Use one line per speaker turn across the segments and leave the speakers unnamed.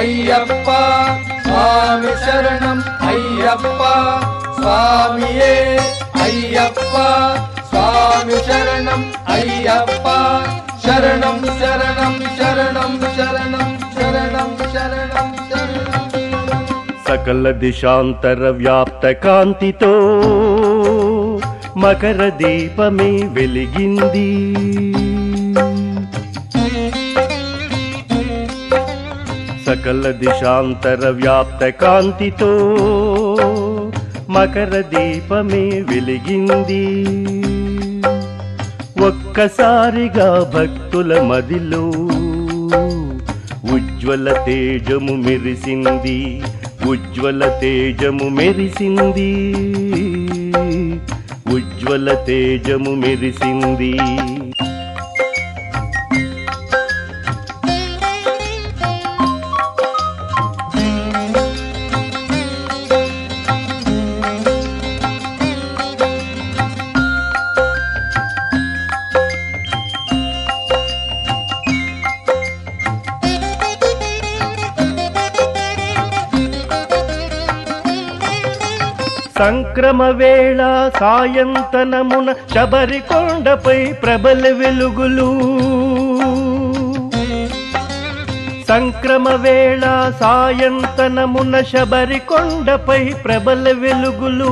అయ్యప్ప స్వామి శరణం అయ్యప్ప స్వామియే అయ్యప్ప స్వామి శరణం అయ్యప్ప శరణం శరణం శరణం శరణం శరణం శరణం శరణం
సకల దిశాంతర వ్యాప్త కాంతితో మకర దీపమే వెలిగింది సకల దిశాంతర వ్యాప్త కాంతితో మకర దీపమే వెలిగింది ఒక్కసారిగా భక్తుల మదిలో ఉజ్వల తేజము మెరిసింది ఉజ్వల తేజము మెరిసింది ఉజ్వల తేజము మెరిసింది సంక్రమ వేళ సాయంతనమున శబరి కొండపై ప్రబల వెలుగులు సంక్రమ వేళ సాయంతనమున శబరి కొండపై ప్రబల వెలుగులు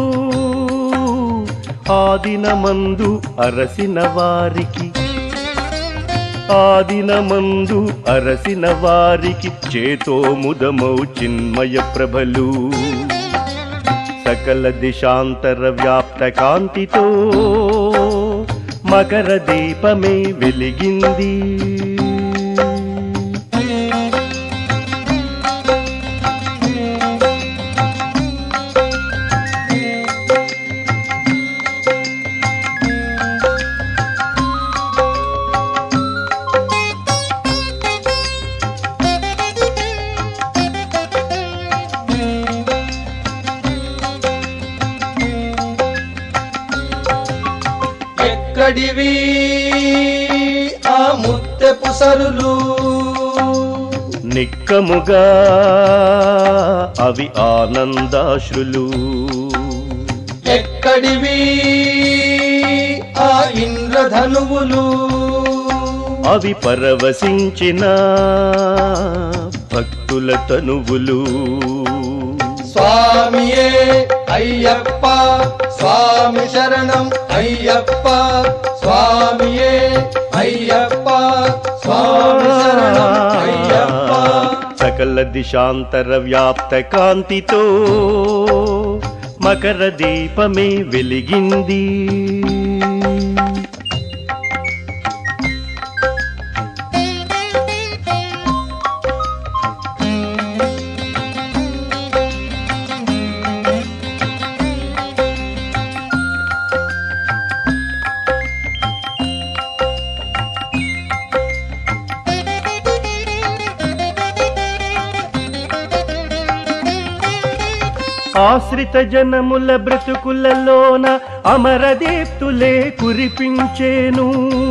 ఆదినమందు అరసిన వారికి ఆదినమందు అరసిన వారికి చేతో ముదమౌ చిన్మయ ప్రభలు సకల దిశాంతర వ్యాప్త కాంతితో మకర దీపమే వెలిగింది
ఎక్కడివి ఆ ముత్తెపు సరులు
నిక్కముగా అవి ఆనందాశ్రులు
ఎక్కడివి ఆ ఇంద్రధనువులు
అవి పరవశించిన భక్తుల తనువులు
స్వామియే అయ్యప్ప స్వామి శరణం అయ్యప్ప స్వామియే అయ్యప్ప స్వామి శరణం అయ్యప్ప
సకల దిశాంతర వ్యాప్త కాంతితో మకర దీపమే వెలిగింది ఆశ్రిత జనముల బ్రతుకులలోన అమరదీప్తులే కురిపించేను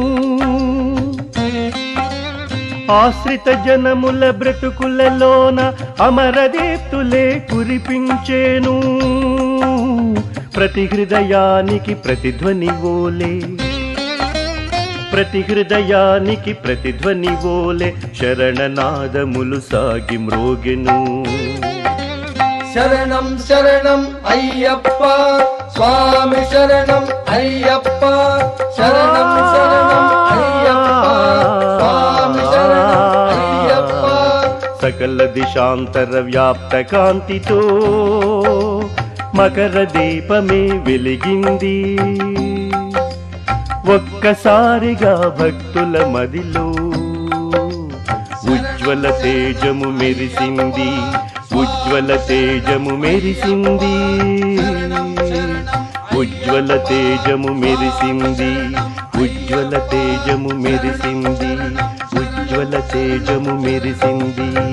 ఆశ్రిత జనముల బ్రతుకులలోన అమరదీప్తులే కురిపించేను ప్రతి హృదయానికి ప్రతిధ్వని ఓలే ప్రతి హృదయానికి ప్రతిధ్వని ఓలే శరణనాదములు సాగి మ్రోగెను
శరణం శరణం అయ్యప్ప స్వామి శరణం అయ్యప్ప శరణం శరణం అయ్యప్ప స్వామి శరణం అయ్యప్ప
సకల దిశాంతర వ్యాప్త కాంతితో మకర దీపమే వెలిగింది ఒక్కసారిగా భక్తుల మదిలో ఉజ్వల తేజము మెరిసింది ఉజ్వల తేజము మెరిసింది ఉజ్వల తేజము మెరిసింది ఉజ్వల తేజము మెరిసింది ఉజ్వల తేజము మెరిసింది